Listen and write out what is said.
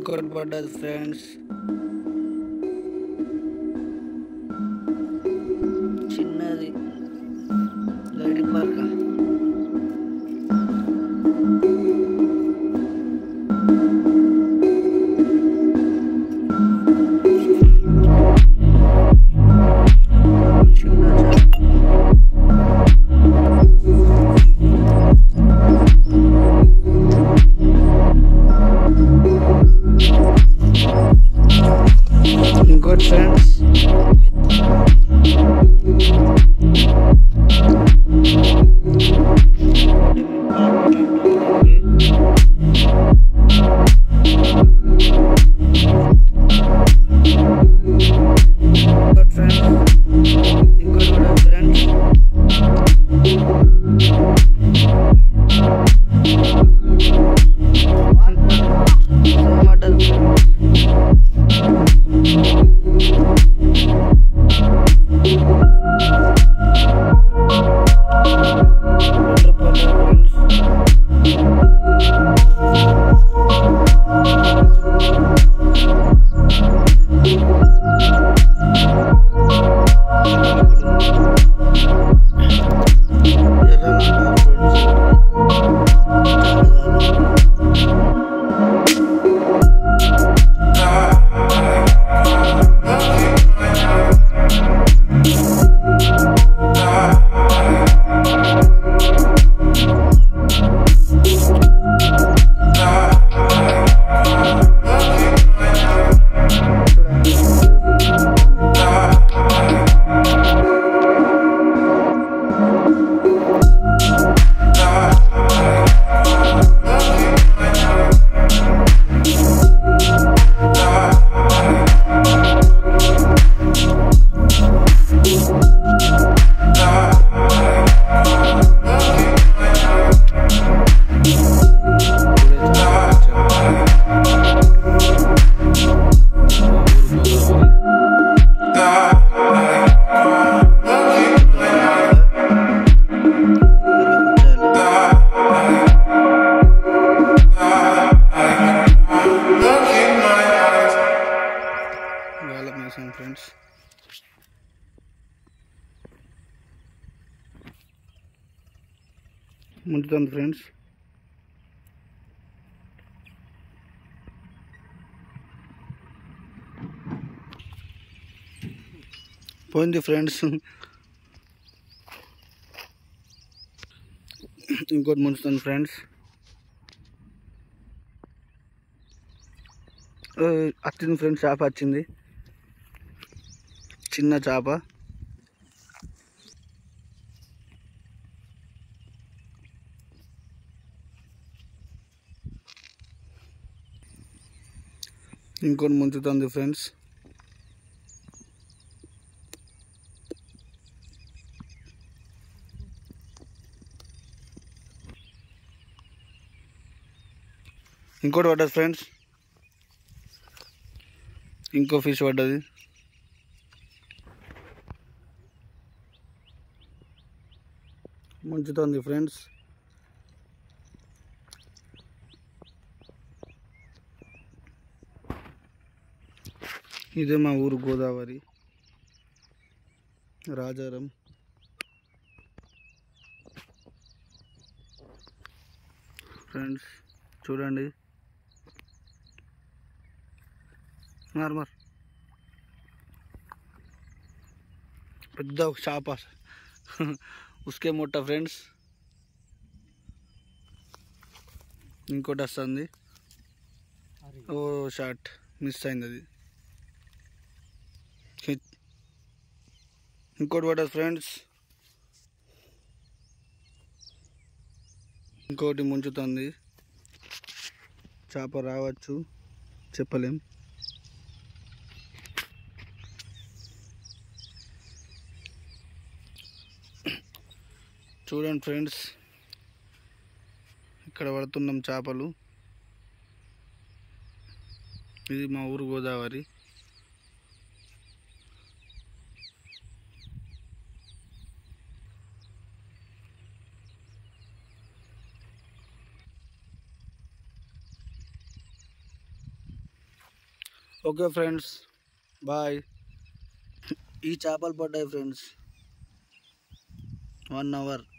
ఇంకోటి పడ్డది ఫ్రెండ్స్ చిన్నది గడి పరక చిన్న చేప. ఇంకోటి ఫ్రెండ్స్ ఇంకోటి ఫ్రెండ్స్ ఇంకోటి కూడా ఫ్రెండ్స్ మటన్ వాళ్ళకి వేసాం ఫ్రెండ్స్ ముంచుతుంది ఫ్రెండ్స్ పోయింది ఫ్రెండ్స్ ఇంకోటి ముంచుతుంది ఫ్రెండ్స్ వచ్చింది ఫ్రెండ్స్ చేప వచ్చింది చిన్న చేప ఇంకోటి ముంచుతుంది ఫ్రెండ్స్ ఇంకోటి పడ్డది ఫ్రెండ్స్ ఇంకో ఫిష్ పడ్డది ముంచుతుంది ఫ్రెండ్స్ ఇదే మా ఊరు గోదావరి రాజారం ఫ్రెండ్స్ చూడండి మార్ మార్ పెద్ద ఒక చేప ఉస్కే మొట్ట ఫ్రెండ్స్ ఇంకోటి వస్తుంది ఓ షార్ట్ మిస్ అయింది అది హిట్. ఇంకోటి పడ్డది ఫ్రెండ్స్ ఇంకోటి ముంచుతుంది చేప రావచ్చు చెప్పలేం చూడండి ఫ్రెండ్స్ ఇక్కడ పడుతున్నాం చేపలు ఇది మా ఊరు గోదావరి ఓకే ఫ్రెండ్స్ బాయ్ ఈ చేపలు పడ్డాయి ఫ్రెండ్స్ వన్ అవర్